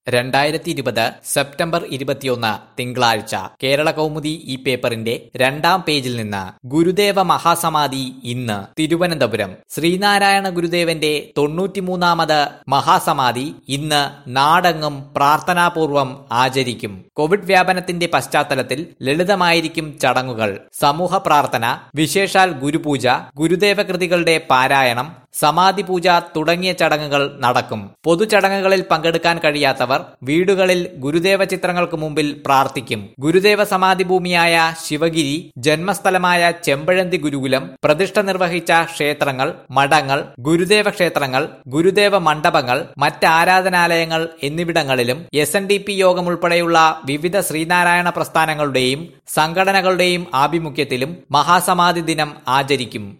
രണ്ടായിരത്തി ഇരുപത് സെപ്റ്റംബർ ഇരുപത്തിയൊന്ന് തിങ്കളാഴ്ച കേരള കൗമുദി ഈ പേപ്പറിന്റെ രണ്ടാം പേജിൽ നിന്ന് ഗുരുദേവ മഹാസമാധി ഇന്ന് തിരുവനന്തപുരം ശ്രീനാരായണ ഗുരുദേവന്റെ തൊണ്ണൂറ്റിമൂന്നാമത് മഹാസമാധി ഇന്ന് നാടെങ്ങും പ്രാർത്ഥനാപൂർവം ആചരിക്കും കോവിഡ് വ്യാപനത്തിന്റെ പശ്ചാത്തലത്തിൽ ലളിതമായിരിക്കും ചടങ്ങുകൾ സമൂഹ പ്രാർത്ഥന വിശേഷാൽ ഗുരുപൂജ ഗുരുദേവ കൃതികളുടെ പാരായണം സമാധി പൂജ തുടങ്ങിയ ചടങ്ങുകൾ നടക്കും പൊതുചടങ്ങുകളിൽ പങ്കെടുക്കാൻ കഴിയാത്തവർ വീടുകളിൽ ഗുരുദേവ ചിത്രങ്ങൾക്ക് മുമ്പിൽ പ്രാർത്ഥിക്കും ഗുരുദേവ സമാധി ഭൂമിയായ ശിവഗിരി ജന്മസ്ഥലമായ ചെമ്പഴന്തി ഗുരുകുലം പ്രതിഷ്ഠ നിർവഹിച്ച ക്ഷേത്രങ്ങൾ മഠങ്ങൾ ഗുരുദേവ ക്ഷേത്രങ്ങൾ ഗുരുദേവ മണ്ഡപങ്ങൾ മറ്റ് ആരാധനാലയങ്ങൾ എന്നിവിടങ്ങളിലും എസ് എൻ ഡി പി യോഗം ഉൾപ്പെടെയുള്ള വിവിധ ശ്രീനാരായണ പ്രസ്ഥാനങ്ങളുടെയും സംഘടനകളുടെയും ആഭിമുഖ്യത്തിലും മഹാസമാധി ദിനം ആചരിക്കും